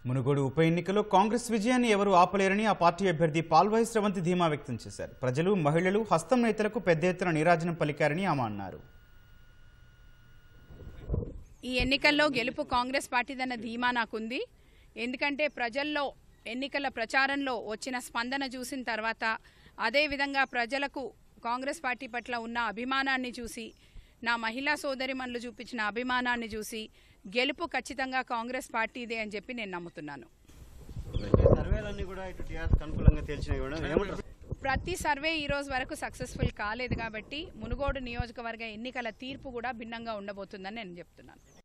మునుగోడు ఉప ఎన్నికలో కాంగ్రెస్ విజయాన్ని ఎవరు ఆపలేరని ఆ పార్టీ అభ్యర్థి పాల్వాయి స్రవంతి ధీమా వ్యక్తం చేశారు ప్రజలు మహిళలు హస్తం నేతలకు పెద్ద ఎత్తున నీరాజనం పలికారని ఆమె అన్నారు ఈ ఎన్నికల్లో గెలుపు కాంగ్రెస్ పార్టీదన్న ధీమా నాకుంది ఎందుకంటే ప్రజల్లో ఎన్నికల ప్రచారంలో వచ్చిన స్పందన చూసిన తర్వాత అదేవిధంగా ప్రజలకు కాంగ్రెస్ పార్టీ పట్ల ఉన్న అభిమానాన్ని చూసి నా మహిళా సోదరిమణులు చూపించిన అభిమానాన్ని చూసి గెలుపు ఖచ్చితంగా కాంగ్రెస్ పార్టీదే అని చెప్పి నేను నమ్ముతున్నాను సర్వేలన్నీ కూడా ఇటు టీఆర్ఎస్ అనుకూలంగా తేల్చినాయి కూడా ఏమంటారు ప్రతి సర్వే ఈ రోజు వరకు సక్సెస్ఫుల్ కాలేదు కాబట్టి మునుగోడు నియోజకవర్గ ఎన్నికల తీర్పు కూడా భిన్నంగా ఉండబోతుందని నేను చెప్తున్నాను